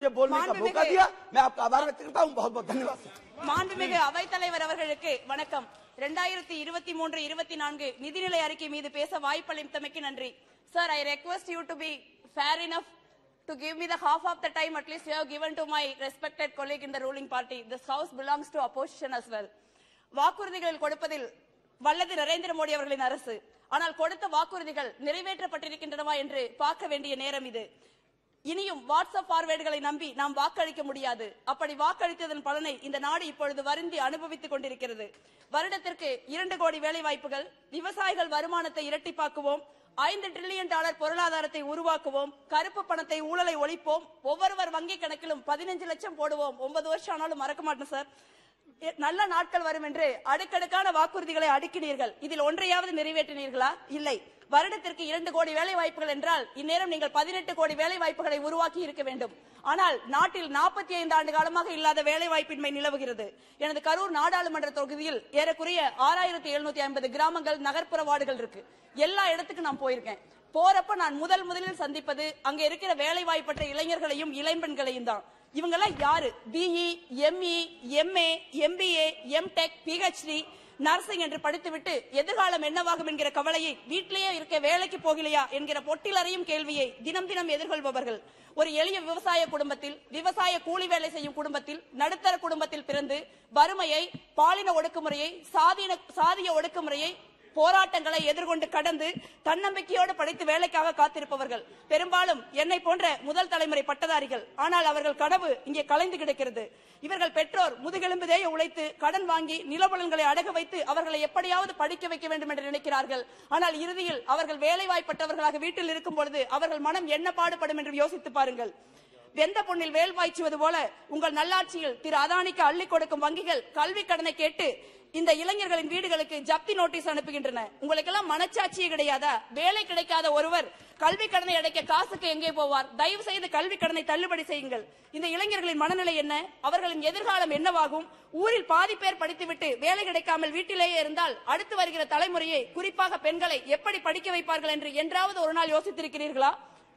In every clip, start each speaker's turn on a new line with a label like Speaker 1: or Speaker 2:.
Speaker 1: मुझे बोलने का
Speaker 2: माननीय
Speaker 1: मौका
Speaker 2: विजय-
Speaker 1: दिया मैं आपका आभार व्यक्त करता हूँ बहुत बहुत धन्यवाद सर
Speaker 2: மாண்புமிகு அவைத்தலைவர் அவர்களுக்கு வணக்கம் இரண்டாயிரத்தி இருபத்தி மூன்று இருபத்தி நான்கு நிதிநிலை அறிக்கை மீது பேச வாய்ப்பளித்தமைக்கு நன்றி sir I request you to be fair enough to give me the half of the time at least you have given to my respected colleague in the ruling party this house belongs to opposition as well வாக்குறுதிகள் கொடுப்பதில் வல்லது நரேந்திர மோடி அவர்களின் அரசு ஆனால் கொடுத்த வாக்குறுதிகள் நிறைவேற்றப்பட்டிருக்கின்றனவா என்று பார்க்க வேண்டிய நேரம் இது இனியும் வாட்ஸ்அப் பார்வேர்டுகளை நம்பி நாம் வாக்களிக்க முடியாது அப்படி வாக்களித்ததன் பலனை இந்த நாடு இப்பொழுது வருந்தி அனுபவித்துக் கொண்டிருக்கிறது வருடத்திற்கு இரண்டு கோடி வேலை வாய்ப்புகள் விவசாயிகள் வருமானத்தை இரட்டிப்பாக்குவோம் ஐந்து டிரில்லியன் டாலர் பொருளாதாரத்தை உருவாக்குவோம் கருப்பு பணத்தை ஊழலை ஒழிப்போம் ஒவ்வொருவர் வங்கி கணக்கிலும் பதினஞ்சு லட்சம் போடுவோம் ஒன்பது வருஷம் ஆனாலும் மறக்க மாட்டோம் சார் எ- நல்ல நாட்கள் வரும் என்று அடுக்கடுக்கான வாக்குறுதிகளை அடுக்கினீர்கள் இதில் ஒன்றையாவது நிறைவேற்றினீர்களா இல்லை வருடத்திற்கு இரண்டு கோடி வேலை வாய்ப்புகள் என்றால் இந்நேரம் நீங்கள் பதினெட்டு கோடி வேலை வாய்ப்புகளை உருவாக்கி இருக்க வேண்டும் ஆனால் நாட்டில் நாற்பத்தி ஐந்து ஆண்டு காலமாக இல்லாத வேலை வாய்ப்பின்மை நிலவுகிறது எனது கரூர் நாடாளுமன்ற தொகுதியில் ஏறக்குறைய ஆறாயிரத்தி எழுநூத்தி ஐம்பது கிராமங்கள் நகர்ப்புற வார்டுகள் இருக்கு எல்லா இடத்துக்கும் நான் போயிருக்கேன் போறப்ப நான் முதல் முதலில் சந்திப்பது அங்க இருக்கிற வேலை வாய்ப்பற்ற இளைஞர்களையும் இளைஞர்களையும் தான் இவங்கெல்லாம் யாரு BE ME MA MBA MTech PhD nursing என்று படித்துவிட்டு எதிர்காலம் என்னவாகும் என்கிற கவலையை வீட்டிலேயே இருக்க வேலைக்கு போகலையா என்கிற பொட்டிலறையும் கேள்வியை தினம் தினம் எதிர்கொள்பவர்கள் ஒரு எளிய விவசாய குடும்பத்தில் விவசாய கூலி வேலை செய்யும் குடும்பத்தில் நடுத்தர குடும்பத்தில் பிறந்து வறுமையை பாலின ஒடுக்குமுறையை சாதின சாதிய ஒடுக்குமுறையை போராட்டங்களை எதிர்கொண்டு கடந்து தன்னம்பிக்கையோடு படித்து வேலைக்காக காத்திருப்பவர்கள் பெரும்பாலும் என்னை போன்ற முதல் தலைமுறை பட்டதாரிகள் ஆனால் அவர்கள் கனவு இங்கே கலைந்து கிடக்கிறது இவர்கள் பெற்றோர் முதுகெலும்புதேய உழைத்து கடன் வாங்கி நிலபலன்களை அடக வைத்து அவர்களை எப்படியாவது படிக்க வைக்க வேண்டும் என்று நினைக்கிறார்கள் ஆனால் இறுதியில் அவர்கள் வேலை வாய்ப்பட்டவர்களாக வீட்டில் இருக்கும் பொழுது அவர்கள் மனம் என்ன பாடுபடும் என்று யோசித்து பாருங்கள் வெந்த பொண்ணில் வேல் பாய்ச்சுவது போல உங்கள் நல்லாட்சியில் திரு அதானிக்கு அள்ளி கொடுக்கும் வங்கிகள் கல்வி கடனை கேட்டு இந்த இளைஞர்களின் வீடுகளுக்கு ஜப்தி நோட்டீஸ் அனுப்புகின்றன உங்களுக்கெல்லாம் மனச்சாட்சியே கிடையாதா வேலை கிடைக்காத ஒருவர் கல்வி கடனை அடைக்க காசுக்கு எங்கே போவார் தயவு செய்து கல்வி கடனை தள்ளுபடி செய்யுங்கள் இந்த இளைஞர்களின் மனநிலை என்ன அவர்களின் எதிர்காலம் என்னவாகும் ஊரில் பாதி பேர் படித்துவிட்டு வேலை கிடைக்காமல் வீட்டிலேயே இருந்தால் அடுத்து வருகிற தலைமுறையை குறிப்பாக பெண்களை எப்படி படிக்க வைப்பார்கள் என்று என்றாவது ஒரு நாள் யோசித்திருக்கிறீர்களா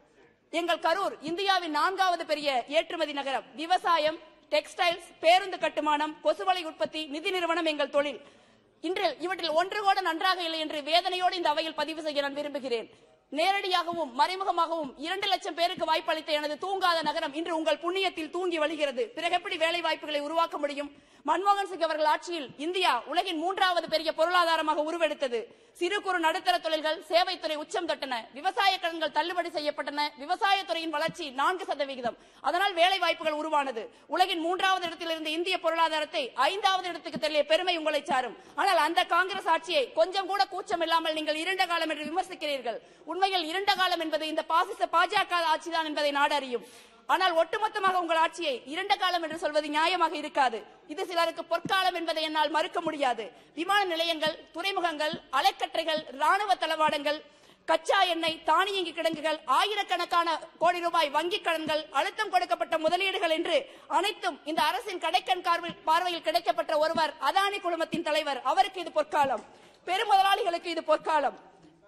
Speaker 2: எங்கள் கரூர் இந்தியாவின் நான்காவது பெரிய ஏற்றுமதி நகரம் விவசாயம் டெக்ஸ்டைல்ஸ் பேருந்து கட்டுமானம் கொசுவலை உற்பத்தி நிதி நிறுவனம் எங்கள் தொழில் இன்று இவற்றில் ஒன்று கூட நன்றாக இல்லை என்று வேதனையோடு இந்த அவையில் பதிவு செய்ய நான் விரும்புகிறேன் நேரடியாகவும் மறைமுகமாகவும் இரண்டு லட்சம் பேருக்கு வாய்ப்பளித்த எனது தூங்காத நகரம் இன்று உங்கள் புண்ணியத்தில் தூங்கி வழிகிறது பிறகு எப்படி வேலை வாய்ப்புகளை உருவாக்க முடியும் மன்மோகன் சிங் அவர்கள் ஆட்சியில் இந்தியா உலகின் மூன்றாவது பெரிய பொருளாதாரமாக உருவெடுத்தது சிறு குறு நடுத்தர தொழில்கள் சேவைத்துறை உச்சம் தொட்டன விவசாய கடன்கள் தள்ளுபடி செய்யப்பட்டன விவசாயத்துறையின் வளர்ச்சி நான்கு சதவிகிதம் அதனால் வேலை வாய்ப்புகள் உருவானது உலகின் மூன்றாவது இடத்தில் இருந்த இந்திய பொருளாதாரத்தை ஐந்தாவது இடத்துக்கு தள்ளிய பெருமை உங்களை சாரும் ஆனால் அந்த காங்கிரஸ் ஆட்சியை கொஞ்சம் கூட கூச்சம் இல்லாமல் நீங்கள் இருண்ட காலம் என்று விமர்சிக்கிறீர்கள் உண்மையில் இருண்ட காலம் என்பது இந்த பாசிச பாஜக ஆட்சிதான் என்பதை நாடு அறியும் ஆனால் ஒட்டுமொத்தமாக உங்கள் ஆட்சியை இரண்ட காலம் என்று சொல்வது நியாயமாக இருக்காது இது சிலருக்கு பொற்காலம் என்பதை என்னால் மறுக்க முடியாது விமான நிலையங்கள் துறைமுகங்கள் அலைக்கற்றைகள் ராணுவ தளவாடங்கள் கச்சா எண்ணெய் தானியங்கி கிடங்குகள் ஆயிரக்கணக்கான கோடி ரூபாய் வங்கிக் கடன்கள் அழுத்தம் கொடுக்கப்பட்ட முதலீடுகள் என்று அனைத்தும் இந்த அரசின் கடைக்கண் பார்வை- பார்வையில் கிடைக்கப்பட்ட ஒருவர் அதானி குழுமத்தின் தலைவர் அவருக்கு இது பொற்காலம் பெருமுதலாளிகளுக்கு இது பொற்காலம்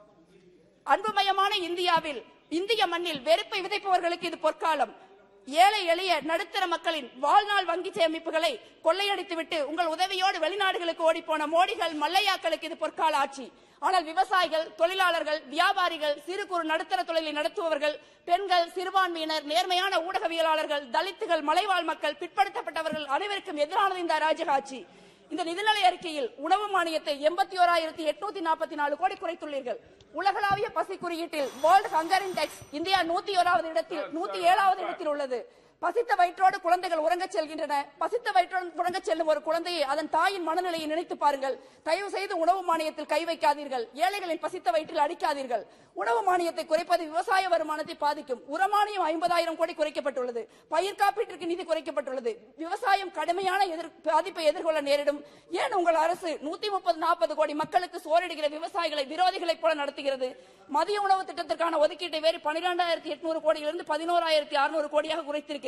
Speaker 2: அன்புமயமான இந்தியாவில் இந்திய மண்ணில் வெறுப்பை விதைப்பவர்களுக்கு இது பொற்காலம் ஏழை எளிய நடுத்தர மக்களின் வாழ்நாள் வங்கி சேமிப்புகளை கொள்ளையடித்துவிட்டு உங்கள் உதவியோடு வெளிநாடுகளுக்கு ஓடிப்போன மோடிகள் மல்லையாக்களுக்கு இது பொற்கால ஆட்சி ஆனால் விவசாயிகள் தொழிலாளர்கள் வியாபாரிகள் சிறு குறு நடுத்தர தொழிலை நடத்துபவர்கள் பெண்கள் சிறுபான்மையினர் நேர்மையான ஊடகவியலாளர்கள் தலித்துகள் மலைவாழ் மக்கள் பிற்படுத்தப்பட்டவர்கள் அனைவருக்கும் எதிரானது இந்த அராஜக ஆட்சி இந்த நிதிநிலை அறிக்கையில் உணவு மானியத்தை எண்பத்தி ஓராயிரத்தி எட்நூத்தி நாற்பத்தி நாலு கோடி குறைத்துள்ளீர்கள் உலகளாவிய பசி குறியீட்டில் வேர்ல்ட் ஹங்கர் இண்டெக்ஸ் இந்தியா நூத்தி ஓராவது இடத்தில் நூத்தி ஏழாவது இடத்தில் உள்ளது பசித்த வயிற்றோடு குழந்தைகள் உறங்கச் செல்கின்றன பசித்த வயிற்றோடு உறங்கச் செல்லும் ஒரு குழந்தையை அதன் தாயின் மனநிலையை நினைத்து பாருங்கள் தயவு செய்து உணவு மானியத்தில் கை வைக்காதீர்கள் ஏழைகளின் பசித்த வயிற்றில் அடிக்காதீர்கள் உணவு மானியத்தை குறைப்பது விவசாய வருமானத்தை பாதிக்கும் உரமானியம் ஐம்பதாயிரம் கோடி குறைக்கப்பட்டுள்ளது பயிர் காப்பீட்டிற்கு நிதி குறைக்கப்பட்டுள்ளது விவசாயம் கடுமையான எதிர் பாதிப்பை எதிர்கொள்ள நேரிடும் ஏன் உங்கள் அரசு நூத்தி முப்பது நாற்பது கோடி மக்களுக்கு சோறிடுகிற விவசாயிகளை விரோதிகளைப் போல நடத்துகிறது மதிய உணவு திட்டத்திற்கான ஒதுக்கீட்டை வேறு பனிரெண்டாயிரத்தி எட்நூறு கோடியிலிருந்து பதினோராயிரத்தி அறுநூறு கோடியாக குறைத்திருக்கிறீர்கள்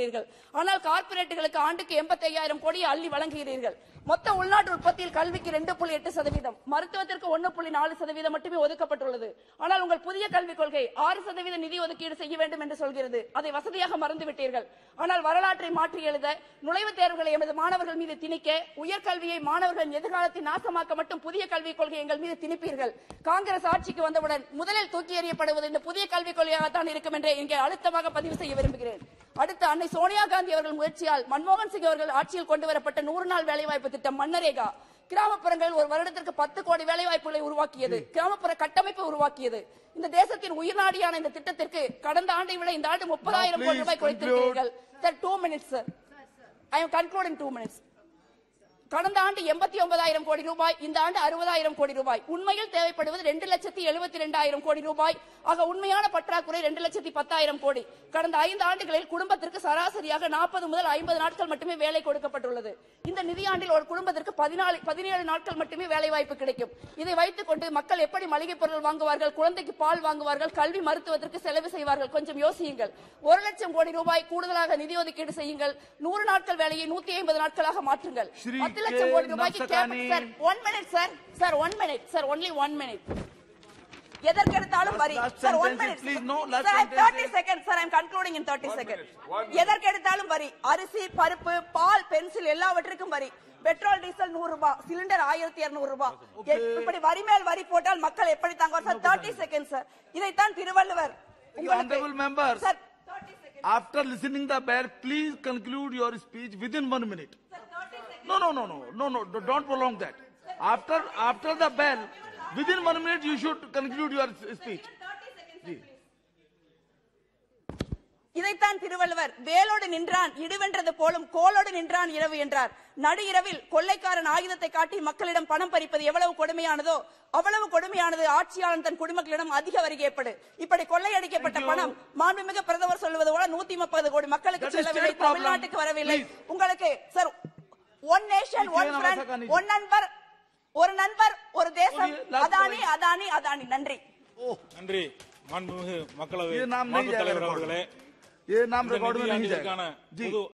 Speaker 2: உருவாக்குகிறீர்கள் ஆனால் கார்ப்பரேட்டுகளுக்கு ஆண்டுக்கு எண்பத்தி ஐயாயிரம் கோடியை அள்ளி வழங்குகிறீர்கள் மொத்த உள்நாட்டு உற்பத்தியில் கல்விக்கு ரெண்டு புள்ளி எட்டு சதவீதம் மருத்துவத்திற்கு ஒன்னு புள்ளி நாலு சதவீதம் மட்டுமே ஒதுக்கப்பட்டுள்ளது ஆனால் உங்கள் புதிய கல்விக் கொள்கை ஆறு சதவீத நிதி ஒதுக்கீடு செய்ய வேண்டும் என்று சொல்கிறது அதை வசதியாக மறந்து விட்டீர்கள் ஆனால் வரலாற்றை மாற்றி எழுத நுழைவுத் தேர்வுகளை எமது மாணவர்கள் மீது திணிக்க உயர்கல்வியை மாணவர்களின் எதிர்காலத்தை நாசமாக்க மட்டும் புதிய கல்விக் கொள்கை எங்கள் மீது திணிப்பீர்கள் காங்கிரஸ் ஆட்சிக்கு வந்தவுடன் முதலில் தூக்கி எறியப்படுவது இந்த புதிய கல்விக் கொள்கையாகத்தான் இருக்கும் என்று இங்கே அழுத்தமாக பதிவு செய்ய விரும்புகிறேன் அடுத்து அன்னை சோனியா காந்தி அவர்கள் முயற்சியால் மன்மோகன் சிங் அவர்கள் ஆட்சியில் கொண்டு வரப்பட்ட நூறு நாள் வேலைவாய்ப்பு திட்டம் மன்னரேகா கிராமப்புறங்கள் ஒரு வருடத்திற்கு பத்து கோடி வேலை வாய்ப்புகளை உருவாக்கியது கிராமப்புற கட்டமைப்பை உருவாக்கியது இந்த தேசத்தின் உயிர்நாடியான இந்த திட்டத்திற்கு கடந்த ஆண்டை விட இந்த ஆண்டு முப்பதாயிரம் கோடி
Speaker 3: please
Speaker 2: ரூபாய் கொடுத்திருக்கிறீர்கள் sir two minutes sir I am concluding two minutes கடந்த ஆண்டு எண்பத்தி ஒன்பதாயிரம் கோடி ரூபாய் இந்த ஆண்டு அறுபதாயிரம் கோடி ரூபாய் உண்மையில் தேவைப்படுவது ரெண்டு லட்சத்தி எழுபத்தி ரெண்டாயிரம் கோடி ரூபாய் ஆக உண்மையான பற்றாக்குறை ரெண்டு லட்சத்தி பத்தாயிரம் கோடி கடந்த ஐந்து ஆண்டுகளில் குடும்பத்திற்கு சராசரியாக நாற்பது முதல் ஐம்பது நாட்கள் மட்டுமே வேலை கொடுக்கப்பட்டுள்ளது இந்த நிதியாண்டில் ஒரு குடும்பத்திற்கு பதினாலு பதினேழு நாட்கள் மட்டுமே வேலை வாய்ப்பு கிடைக்கும் இதை வைத்துக் கொண்டு மக்கள் எப்படி மளிகை பொருள் வாங்குவார்கள் குழந்தைக்கு பால் வாங்குவார்கள் கல்வி மருத்துவத்திற்கு செலவு செய்வார்கள் கொஞ்சம் யோசியுங்கள் ஒரு லட்சம் கோடி ரூபாய் கூடுதலாக நிதி ஒதுக்கீடு செய்யுங்கள் நூறு நாட்கள் வேலையை நூத்தி ஐம்பது நாட்களாக மாற்றுங்கள்
Speaker 3: ஸ்ரீ
Speaker 2: பத்து லட்சம் கோடி
Speaker 3: கே.
Speaker 2: ரூபாய்க்கு
Speaker 3: நம்சகானி.
Speaker 2: Sir one minute sir sir one minute sir only one minute எதற்கெடுத்தாலும் வரி
Speaker 3: Last
Speaker 2: sir one
Speaker 3: sentence,
Speaker 2: minute
Speaker 3: please. No, last
Speaker 2: sir
Speaker 3: sentence.
Speaker 2: Thirty second sir I'm concluding in thirty second எதற்கெடுத்தாலும் வரி அரிசி பருப்பு பால் பென்சில் எல்லாவற்றுக்கும் வரி பெட்ரோல் டீசல் நூறு ரூபாய் சிலிண்டர் ஆயிரத்தி இருநூறு ரூபாய்
Speaker 3: Okay.
Speaker 2: இப்படி வரி மேல் வரி போட்டால் மக்கள் எப்படி தாங்குவார் சார் தேர்ட்டி செகண்ட் சார் இதைத்தான் Thiruvalluvar
Speaker 3: Honorable members.
Speaker 2: Sir thirty second
Speaker 3: After listening the bear, please conclude your speech within one minute. No, no, no, no, no, no. do- Don't prolong that. After after the bell, within one minute you should conclude your s- speech.
Speaker 2: இதைத்தான் திருவள்ளுவர் வேலோடு நின்றான் இடிவென்றது போலும் கோலோடு நின்றான் இரவு என்றார் நடு இரவில் கொள்ளைக்காரன் ஆயுதத்தை காட்டி மக்களிடம் பணம் பறிப்பது எவ்வளவு கொடுமையானதோ அவ்வளவு கொடுமையானது ஆட்சியாளன் தன் குடிமக்களிடம் அதிக வரி கேட்பது இப்படி கொள்ளையடிக்கப்பட்ட
Speaker 3: Thank you.
Speaker 2: பணம் மாண்புமிகு பிரதமர் சொல்வது போல நூத்தி முப்பது கோடி மக்களுக்கு
Speaker 3: That is
Speaker 2: செல்லவில்லை
Speaker 3: state problem.
Speaker 2: தமிழ்நாட்டுக்கு வரவில்லை
Speaker 3: Please.
Speaker 2: உங்களுக்கு sir one nation
Speaker 3: Thank you,
Speaker 2: one friend
Speaker 3: Namasakani.
Speaker 2: One நண்பர் ஒரு நண்பர் ஒரு தேசம்
Speaker 3: ஒரு last
Speaker 2: அதானி
Speaker 3: point.
Speaker 2: அதானி அதானி நன்றி
Speaker 4: நன்றி மாண்புமிகு மக்களவை
Speaker 3: ये नाम नहीं
Speaker 4: மாற்றுத்
Speaker 3: जाएगा
Speaker 4: தலைவர்
Speaker 3: रिकॉर्ड
Speaker 4: அவர்களே
Speaker 3: ये नाम
Speaker 4: இந்த
Speaker 3: रिकॉर्ड में नहीं
Speaker 4: நிதியாண்டிற்கான
Speaker 3: जाएगा जी
Speaker 4: பொது